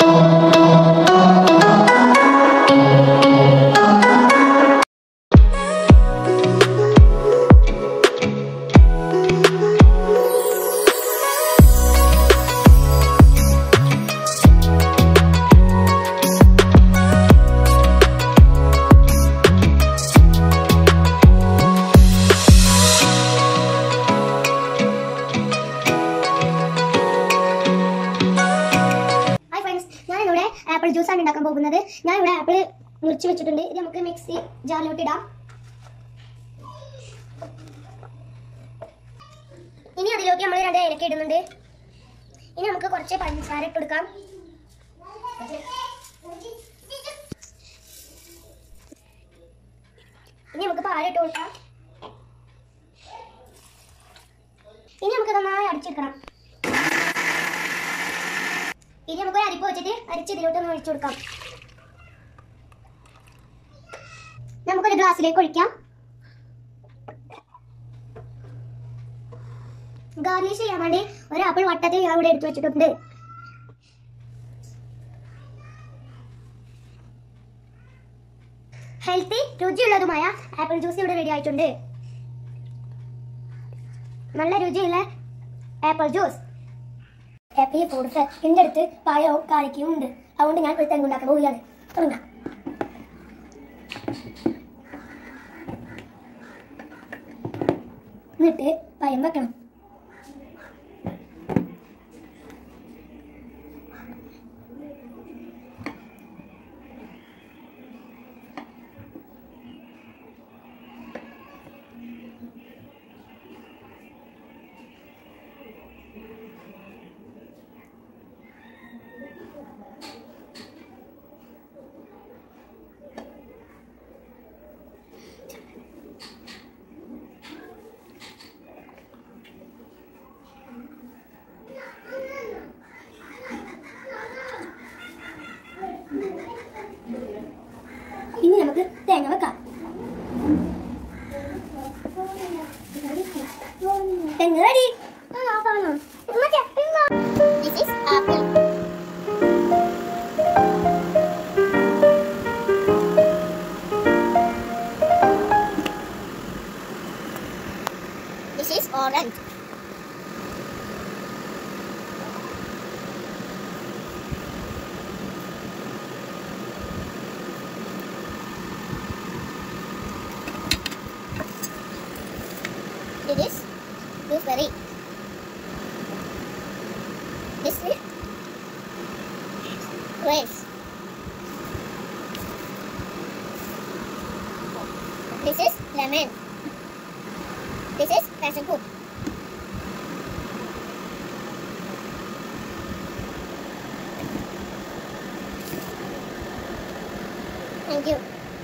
Hi friends ഞാൻ ഇവിടെ apple juice ആണ് ഉണ്ടാക്കാൻ പോകുന്നത് ഞാൻ ഇവിടെ ആപ്പിൾ മുറിച്ച് വെച്ചിട്ടുണ്ട് ഇത് നമുക്ക് മിക്സി ജാറിലോട്ട് ഇടാം ഇനി അതിലേക്ക് നമ്മൾ രണ്ട് ഏലക്ക ഇടുന്നുണ്ട് ഇനി നമുക്ക് കുറച്ച് പഞ്ചസാര ഇട്ട് കൊടുക്കാം ഇനി നമുക്ക് പാലിട്ട് കൊടുക്കാം ഇനി നമുക്ക് നന്നായി അടിച്ചെടുക്കണം ഇനി നമുക്ക് ഒരു അരിപ്പ് വെച്ചിട്ട് അരിച്ച് ഇതിലോട്ട് ഒന്ന് ഒഴിച്ചു കൊടുക്കാം നമുക്കൊരു ഗ്ലാസ്സിലേക്ക് ഒഴിക്കാം ഗാർണിഷ് ചെയ്യാൻ വേണ്ടി ഒരു ആപ്പിൾ വട്ടത്തിൽ ഞാൻ ഇവിടെ എടുത്തു വെച്ചിട്ടുണ്ട് ഹെൽത്തി രുചിയുള്ളതുമായ ആപ്പിൾ ജ്യൂസ് ഇവിടെ റെഡി ആയിട്ടുണ്ട് നല്ല രുചിയുള്ള ആപ്പിൾ ജ്യൂസ് ഹാപ്പി ഫുഡ് എൻ്റെ അടുത്ത് പഴവും കാലിക്കയും ഉണ്ട് അതുകൊണ്ട് ഞാൻ ഒരു തെങ്ങുണ്ടാക്കാൻ പോവുകയാണ് തുടങ്ങാം എന്നിട്ട് പഴം വെക്കണം ഇനി നമുക്ക് തേങ്ങ വെക്കാം തെങ്ങ് ready This is apple. This is orange. This is gooseberry. This is grapes. This is lemon. This is passion fruit. Thank you.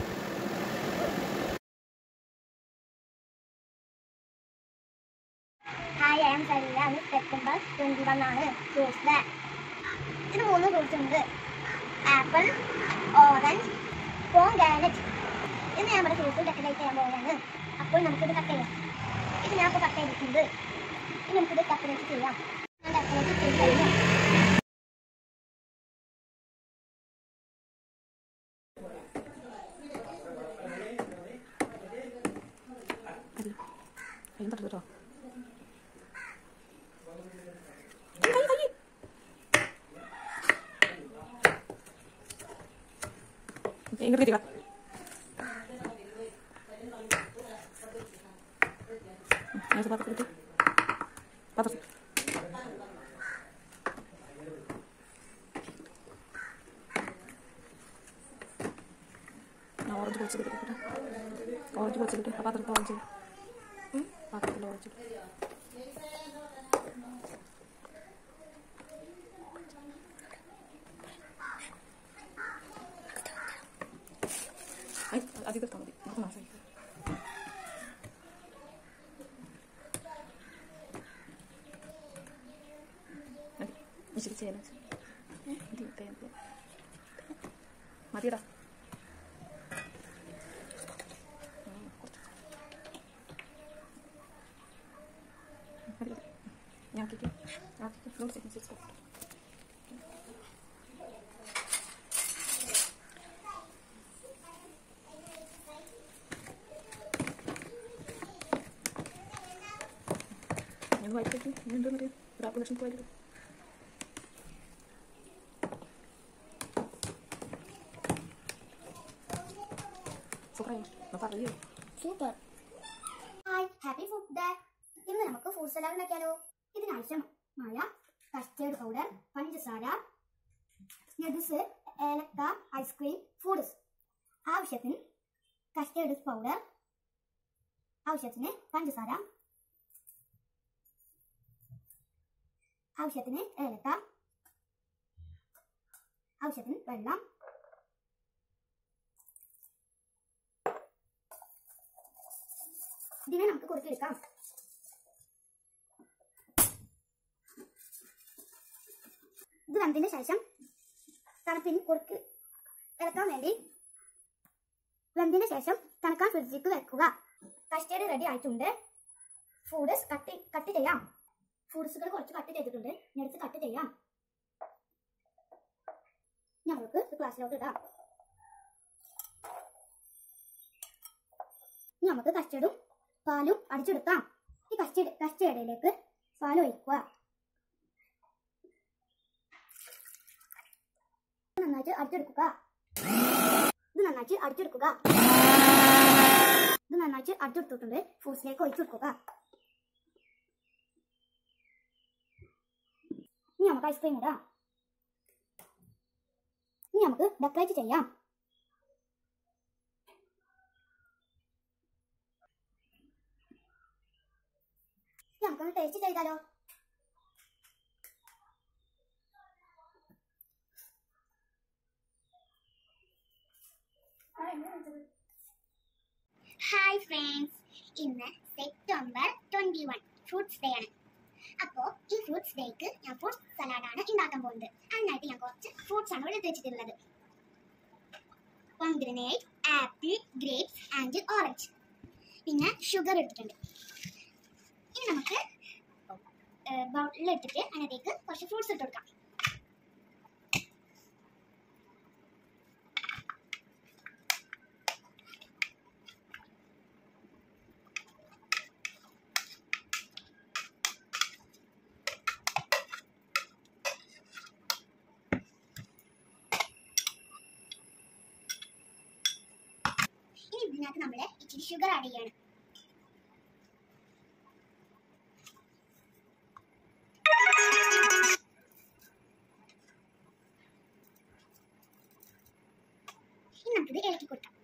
Hi I am Sariya September twenty one ആണ് ഫ്രൂട്ട്സ് ഡേ ഇത് മൂന്ന് ഫ്രൂട്ട്സ് ഉണ്ട് apple orange പോങ്കാനറ്റ് ഇത് ഞാൻ നമ്മുടെ fruits decorate ചെയ്യാൻ പോവുകയാണ് അപ്പോൾ നമുക്കിത് കട്ട് ചെയ്യാം ഇത് ഞാൻ ഇപ്പോൾ കട്ട് ചെയ്തിട്ടുണ്ട് ഇനി നമുക്കിത് ഡെക്കറേറ്റ് ചെയ്യാം ഞാൻ ഡെക്കറേറ്റ് ചെയ്ത് കഴിഞ്ഞു അതിന് കേട്ടോ ഇങ്ങോട്ട് തിരിക പാത്രത്തിൽ പാത്രത്തിൽ ഞാൻ ഓറഞ്ച് പൊളിച്ച് കിട്ടിക്കട്ടെ ഓറഞ്ച് പൊളിച്ച് കിട്ടി ആ പാത്രത്തിൽ ഓറഞ്ച് പാത്രത്തിൽ ഓറഞ്ച് അധികം എടുത്താൽ മതി നമുക്ക് നാശമായി മതി ഇച്ചിരി ചെയ്യാൻ മതി തേൻ മതിയടാ മതി ഞാൻ ആക്കിക്ക് ആക്കിക്ക് ഫ്രൂട്ട്സ് ഇച്ചിരി നോക്കി എന്താണെന്നറിയാം ഒരു ആപ്പിൾ ലക്ഷം പോയാലും സൂപ്പറായി ഞാൻ പറയൂ super hi happy food day ഇന്ന് നമുക്ക് ഫ്രൂട്ട് സലാഡ് ഉണ്ടാക്കിയാലോ ഇതിനാവശ്യം മായ കസ്റ്റേർഡ് പൗഡർ പഞ്ചസാര നട്സ് ഏലക്ക ഐസ്ക്രീം ഫ്രൂട്ട്സ് ആവശ്യത്തിന് കസ്റ്റേർഡ് പൗഡർ ആവശ്യത്തിന് പഞ്ചസാര ആവശ്യത്തിന് ഏലക്ക ആവശ്യത്തിന് വെള്ളം ഇതിനെ നമുക്ക് കുറുക്കിയെടുക്കാം ഇത് വെന്തതിന് ശേഷം തണുപ്പിന് കുറുക്ക് ഇളക്കാൻ വേണ്ടി വെന്തതിന് ശേഷം തണുക്കാൻ ഫ്രിഡ്ജിക്ക് വെക്കുക കസ്റ്റേർഡ് റെഡി ആയിട്ടുണ്ട് ഫ്രൂട്ട്സ് കട്ട് കട്ട് ചെയ്യാം ഫ്രൂട്ട്സുകൾ കുറച്ച് കട്ട് ചെയ്തിട്ടുണ്ട് ഞെടുത്ത് കട്ട് ചെയ്യാം ഞങ്ങൾക്ക് ക്ലാസ്സിലോട്ട് ഇടാം ഇനി നമുക്ക് കസ്റ്റർഡും പാലും അടിച്ചെടുക്കാം ഈ കസ്റ്റഡ് കസ്റ്റേർഡിലേക്ക് പാൽ ഒഴിക്കുക ഇത് നന്നായിട്ട് അടിച്ചെടുക്കുക ഇത് നന്നായിട്ട് അടിച്ചെടുക്കുക ഇത് നന്നായിട്ട് അടിച്ചെടുത്തിട്ടുണ്ട് ഫ്രൂട്ട്സിലേക്ക് ഒഴിച്ചു കൊടുക്കുക ഇനി നമുക്ക് ഐസ്ക്രീം ഇടാം ഇനി നമുക്ക് ഡെക്കറേറ്റ് ചെയ്യാം ഇനി നമുക്കൊന്ന് ടേസ്റ്റ് ചെയ്താലോ ഹായ് ഫ്രണ്ട്സ് ഇന്ന് September twenty one fruits day ആണ് അപ്പോൾ ഈ ഫ്രൂട്ട്സ് ഡേക്ക് ഞാൻ ഫ്രൂട്ട് സലാഡാണ് ഉണ്ടാക്കാൻ പോകുന്നത് അതിനായിട്ട് ഞാൻ കുറച്ച് ഫ്രൂട്ട്സ് ആണ് എടുത്ത് വെച്ചിട്ടുള്ളത് pomegranate apple grapes and orange പിന്നെ ഷുഗർ എടുത്തിട്ടുണ്ട് ഇനി നമുക്ക് ബൗളിൽ എടുത്തിട്ട് അതിനകത്തേക്ക് കുറച്ച് ഫ്രൂട്ട്സ് ഇട്ട് കൊടുക്കാം ഇനി ഇതിനകത്ത് നമ്മൾ ഇച്ചിരി ഷുഗർ ആഡ് ചെയ്യാണ് ഇനി നമുക്കിത് ഇളക്കി കൊടുക്കാം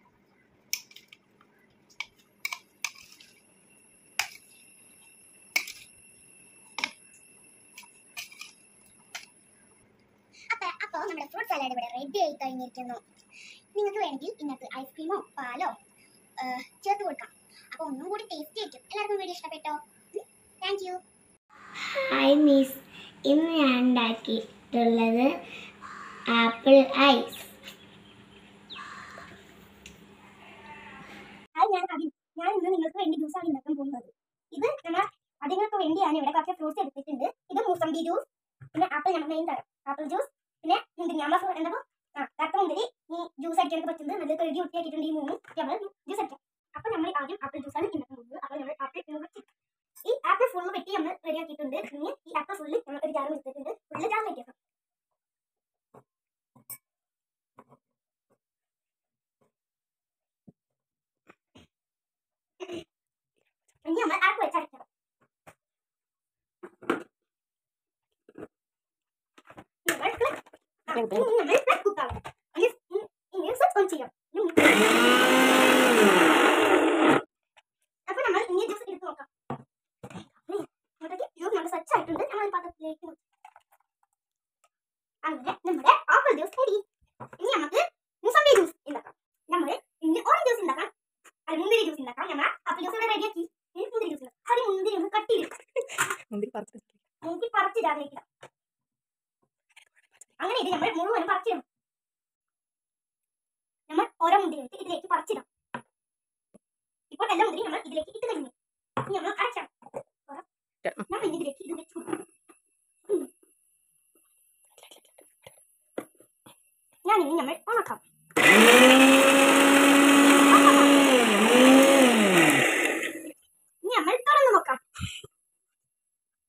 അപ്പൊ അപ്പൊ നമ്മുടെ ഫ്രൂട്ട് സലാഡ് ഇവിടെ റെഡി ആയി കഴിഞ്ഞിരിക്കുന്നു നിങ്ങൾക്ക് വേണമെങ്കിൽ ഇന്നത്തെ ഐസ്ക്രീമോ പാലോ ആ, ചേർത്ത് കൊടുക്കാം അപ്പൊ ഒന്നും കൂടി ടേസ്റ്റ് ആയിരിക്കും എല്ലാവർക്കും വീഡിയോ ഇഷ്ടപ്പെട്ടോ താങ്ക് യു ഹായ് മിസ് ഇന്ന് ഞാൻ ഉണ്ടാക്കിയിട്ടുള്ളത് ആപ്പിൾ ഐസ് ഹായ് ഞാൻ അഖിൽ ഞാൻ ഇന്ന് നിങ്ങൾക്ക് വേണ്ടി ജ്യൂസാണ് ഉണ്ടാക്കാൻ പോകുന്നത് ഇത് നമ്മൾ അതിങ്ങൾക്ക് വേണ്ടിയാണ് ഇവിടെ കുറച്ച് ഫ്രൂട്ട്സ് എടുത്തിട്ടുണ്ട് ഇത് മൂസമ്പി ജ്യൂസ് പിന്നെ ആപ്പിൾ നമ്മൾ മെയിൻ തരാം ആപ്പിൾ ജ്യൂസ് പിന്നെ മുന്തിരി നമ്മൾ എന്താ ആ കറുത്ത മുന്തിരി ഈ ജ്യൂസ് അടിക്കാൻ പറ്റുന്നത് നല്ല കഴുകി വൃത്തിയാക്കിയിട്ടുണ്ട് ഈ മൂന്നും നമ്മൾ ജ്യൂസ് അടിക്കാം അപ്പൊ നമ്മൾ ആദ്യം ആപ്പിൾ ജ്യൂസാണ് ഉണ്ടാക്കാൻ പോകുന്നത് അപ്പോൾ നമ്മൾ ആപ്പിൾ മുറിച്ച് ഈ ആപ്പിൾ ഫുള്ള് വെട്ടി നമ്മൾ റെഡിയാക്കിയിട്ടുണ്ട് ഇനി ഈ ആപ്പിൾ ഫുള്ള് നമ്മൾ ഒരു ജാറിൽ എടുത്തിട്ടുണ്ട് ഫുള്ള് ജാറിലേക്ക് വെക്കാം ഇനി നമ്മൾ ആപ്പ് വെച്ചടയ്ക്കണം നമ്മൾ click- ആ, ഇനി നമ്മൾ click കുത്താം. ഇനി ഇനി- ഇനി switch on ചെയ്യാം. ഇനി- അപ്പൊ നമ്മൾ ഇനി ജ്യൂസ് എടുത്ത് നോക്കാം ഉം, അപ്പോഴത്തേക്ക് ജ്യൂസ് നമ്മുടെ സ്വച്ഛ ആയിട്ടുണ്ട് നമ്മൾ ഒരു പാത്രത്തിലേക്ക് വെച്ചു. അങ്ങനെ നമ്മുടെ ആപ്പിൾ ജ്യൂസ് റെഡി ഇനി നമുക്ക് മുസമ്പി ജ്യൂസ് ഉണ്ടാക്കാം നമ്മൾ ഇനി ഓറഞ്ച് ജ്യൂസ് ഉണ്ടാക്കാം അത് മുന്തിരി ജ്യൂസ് ഉണ്ടാക്കാം നമ്മൾ ആപ്പിൾ ജ്യൂസ് ഇവിടെ റെഡിയാക്കി ഇനി മുന്തിരി ജ്യൂസ് ഉണ്ടാക്കാം അത് മുന്തിരി ഒന്ന് കട്ട് ചെയ്ത് മുന്തിരി പറിച്ചിട്ട് മുന്തിരി പറിച്ചിടാതിരിക്കുക അങ്ങനെ ഇത് നമ്മൾ മുഴുവനും പറിച്ചിടണം നമ്മൾ ഓരോ മുന്തിരി എടുത്ത് ഇതിലേക്ക് പറിച്ചിടാം ഇപ്പോൾ എല്ലാ മുന്തിരി നമ്മൾ ഇതിലേക്ക് ഇട്ട് കഴിഞ്ഞു ഇനി നമ്മൾ അടച്ചാം നമ്മൾ ഇനി ഇതിലേക്ക് ഇത് വെച്ച് കൊടുക്കാം ഉം. ഞാൻ ഇനി നമ്മൾ ഉണക്കാം ഇനി നമ്മൾ തുറന്നു നോക്കാം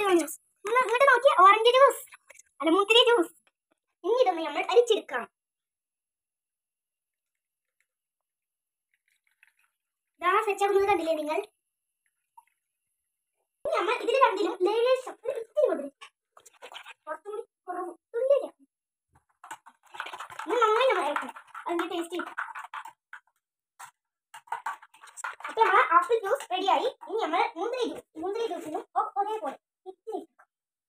ബനാന ഇങ്ങോട്ട് നോക്കിയ ഓറഞ്ച് ജ്യൂസ് അല്ല മുന്തിരി ജ്യൂസ് ഇനി ഇതൊന്ന് നമ്മൾ അരിച്ചെടുക്കാം ദാ സെറ്റ് ആവുന്നത് കണ്ടില്ലേ നിങ്ങൾ ഇനി നമ്മൾ ഇതിൽ രണ്ടിലും ലേയേഴ്സ് ഇത്തിരി കൊടുക്കും കുറച്ചുകൂടി കുറവ് തുല്യത ഇനി നന്നായി നമ്മൾ ഇറക്കണം അതിന്റെ ടേസ്റ്റ് ചെയ്യും അപ്പൊ നമ്മളെ ആപ്പിൾ ജ്യൂസ് റെഡിയായി ഇനി നമ്മൾ മുന്തിരി ജ്യൂസ് മുന്തിരി ജ്യൂസിലും ഒ- ഒരേപോലെ ഇത്തിരി ഇട്ടു.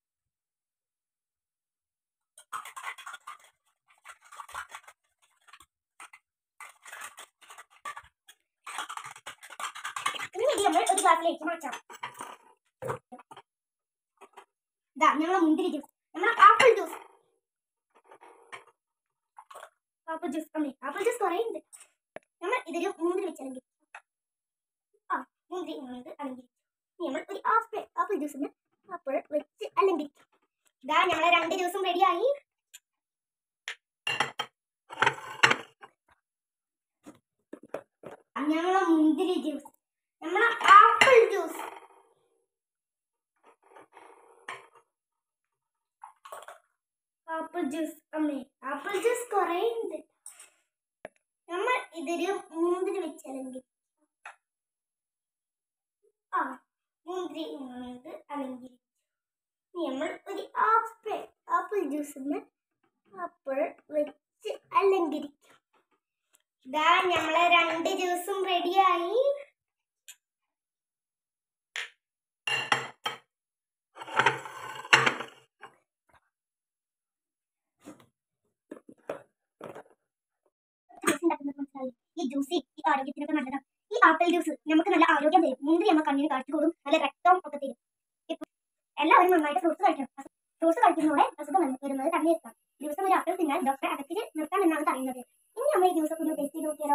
ഇനി ഇത് നമ്മൾ ഒരു ഗ്ലാസ്സിലേക്ക് മാറ്റാം ഇതാ നമ്മളെ മുന്തിരി ജ്യൂസ് നമ്മളെ ആപ്പിൾ ജ്യൂസ് ആപ്പിൾ ജ്യൂസ് അമ്മേ ആപ്പിൾ ജ്യൂസ് കുറേ ഉണ്ട് നമ്മൾ ഇതിൽ മുന്തിരി വെച്ചല്ലെങ്കിൽ ആ മുന്തിരി ഇങ്ങോട്ട് അല്ലെങ്കിൽ ഇനി നമ്മൾ ഒരു ആപ്പിൾ ആപ്പിൾ ജ്യൂസിന് ആപ്പിൾ വെച്ച് അല്ലെങ്കിൽ ഇതാ ഞങ്ങളെ രണ്ട് ജ്യൂസും റെഡിയായി ഞങ്ങളെ മുന്തിരി ജ്യൂസ് നമ്മളെ ആപ്പിൾ ജ്യൂസ് ആപ്പിൾ ജ്യൂസ് അമ്മേ ആപ്പിൾ ജ്യൂസ് കുറേ ഉണ്ട് നമ്മൾ ഇതൊരു മുന്തിരി വെച്ചല്ലെങ്കിൽ ആ മുന്തിരി ഇങ്ങോട്ട് അല്ലെങ്കിൽ നമ്മൾ ഒരു ആപ്പിൾ ആപ്പിൾ ജ്യൂസിന് ആപ്പിൾ വെച്ച് അലങ്കരിക്കും ഇതാ നമ്മളെ രണ്ട് ജ്യൂസും റെഡിയായി ജ്യൂസ് ഉണ്ടാക്കുന്നത് മനസ്സിലായി ഈ ജ്യൂസ് ഈ ആരോഗ്യത്തിനൊക്കെ നല്ലതാണ് ഈ ആപ്പിൾ ജ്യൂസ് നമുക്ക് നല്ല ആരോഗ്യം തരും മുന്തിരി നമ്മൾ കണ്ണിന് കാഴ്ച കൂടും നല്ല രക്തം ഒക്കെ തരും ഇപ്പൊ എല്ലാവരും നന്നായിട്ട് ഫ്രൂട്ട്സ് കഴിക്കണം ഫ്രൂട്ട്സ് കഴിക്കുന്നതോടെ അസുഖം വന്ന് വരുന്നത് തടഞ്ഞു നിർത്താം ദിവസം ഒരു ആപ്പിൾ തിന്നാൽ ഡോക്ടർ അകത്തിൽ നിർത്താം എന്നാണ് പറയുന്നത് ഇനി നമ്മൾ ഈ ജ്യൂസ് ഒന്ന് ടേസ്റ്റ് ചെയ്ത് നോക്കിയാലോ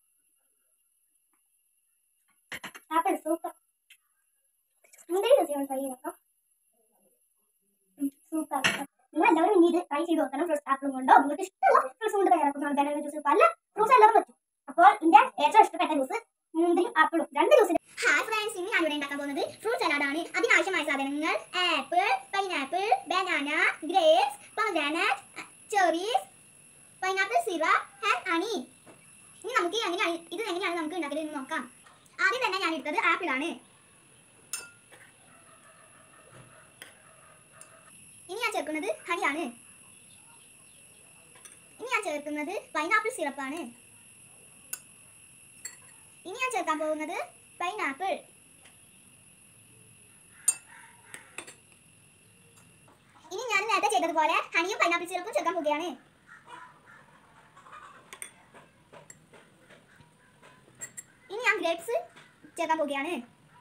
ആപ്പിൾ സൂപ്പർ മുന്തിരി ജ്യൂസ് നമ്മൾ ട്രൈ ചെയ്ത് നോക്കാം സൂപ്പർ നിങ്ങൾ എല്ലാവരും ഇനി ഇത് ട്രൈ ചെയ്ത് നോക്കണം ഫ്രൂട്ട്സ് ആപ്പിളും കൊണ്ടോ നിങ്ങൾക്ക് ഇഷ്ടമുള്ള ഫ്രൂട്ട്സ് കൊണ്ട് തയ്യാറാക്കുന്ന ബനാന ജ്യൂസ് പല ഫ്രൂട്ട്സ് എല്ലാവരും പറ്റും അപ്പോൾ ഇതിന്റെ ഏറ്റവും ഇഷ്ടപ്പെട്ട ജ്യൂസ് മുന്തിരിയും ആപ്പിളും രണ്ട് ജ്യൂസിന് ഹായ് ഫ്രണ്ട്സ് ഇന്ന് ഞാനിവിടെ ഉണ്ടാക്കാൻ പോകുന്നത് ഫ്രൂട്ട് സലാഡ് ആണ് അതിനാവശ്യമായ സാധനങ്ങൾ apple pineapple banana grapes pomegranate cherries pineapple syrup and honey ഇനി നമുക്ക് എങ്ങനെയാണ് ഇത് എങ്ങനെയാണ് നമുക്ക് ഉണ്ടാക്കുന്നത് എന്ന് നോക്കാം ആദ്യം തന്നെ ഞാൻ എടുത്തത് ആപ്പിൾ ആണ് ഇനി ഞാൻ ചേർക്കുന്നത് ഹണിയാണ് ഇനി ഞാൻ ചേർക്കുന്നത് പൈനാപ്പിൾ സിറപ്പാണ് ഇനി ഞാൻ ചേർക്കാൻ പോകുന്നത് പൈനാപ്പിൾ ഇനി ഞാൻ നേരത്തെ ചെയ്തതുപോലെ ഹണിയും പൈനാപ്പിൾ സിറപ്പും ചേർക്കാൻ പോവുകയാണ് ഇനി ഞാൻ ഗ്രേപ്സ് ചേർക്കാൻ പോവുകയാണ്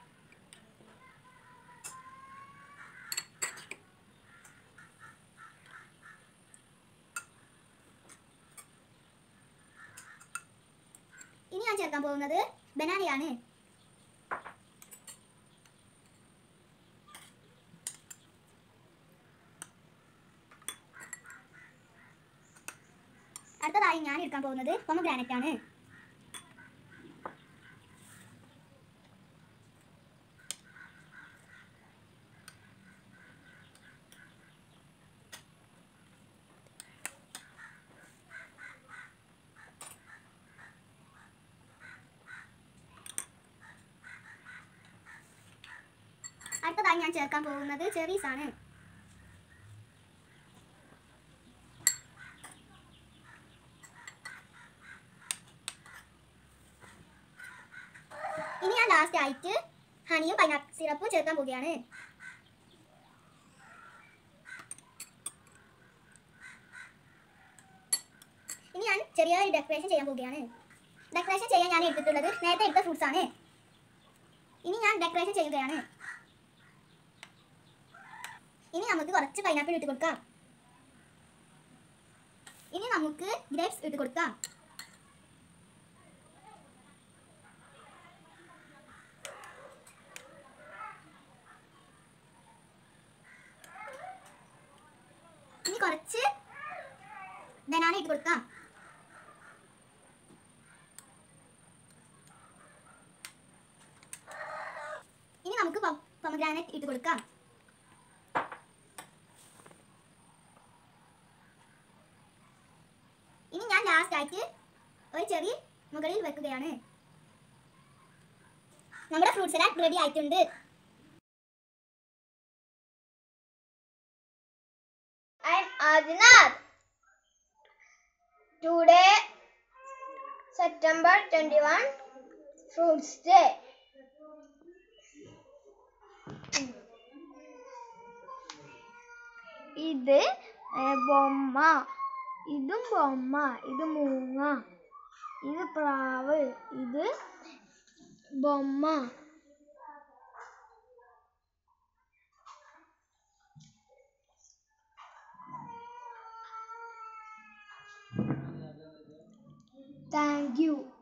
ഇനി ഞാൻ ചേർക്കാൻ പോകുന്നത് ബനാനയാണ് അടുത്തതായി ഞാൻ എടുക്കാൻ പോകുന്നത് പൊമഗ്രാനറ്റ് ആണ് അടുത്തതായി ഞാൻ ചേർക്കാൻ പോകുന്നത് ചെറീസ് ആണ് ഇനി ഞാൻ ലാസ്റ്റ് ആയിട്ട് ഹണിയും പൈനാപ്പിൾ സിറപ്പും ചേർക്കാൻ പോവുകയാണ് ഇനി ഞാൻ ചെറിയൊരു ഡെക്കറേഷൻ ചെയ്യാൻ പോവുകയാണ് ഡെക്കറേഷൻ ചെയ്യാൻ ഞാൻ എടുത്തിട്ടുള്ളത് നേരത്തെ എടുത്ത ഫ്രൂട്ട്സ് ആണ് ഇനി ഞാൻ ഡെക്കറേഷൻ ചെയ്യുകയാണ് ഇനി നമുക്ക് കുറച്ച് പൈനാപ്പിൾ ഇട്ട് കൊടുക്കാം ഇനി നമുക്ക് ഗ്രേപ്സ് ഇട്ട് കൊടുക്കാം ഇനി കുറച്ച് ബനാന ഇട്ട് കൊടുക്കാം ഇനി നമുക്ക് പൊമഗ്രാനറ്റ് ഇട്ട് കൊടുക്കാം ലാസ്റ്റ് ആയിട്ട് ഒരു ചെറിയ മുകളിൽ വെക്കുകയാണ് നമ്മുടെ ഫ്രൂട്ട് സലാഡ് റെഡി ആയിട്ടുണ്ട് I'm Adinath. Today, September 21, Fruits Day. ഇത് ഏ, ബൊമ്മ ഇതും ബൊമ്മ ഇത് മൂങ്ങ ഇത് പ്രാവ് ഇത് ബൊമ്മ താങ്ക് യു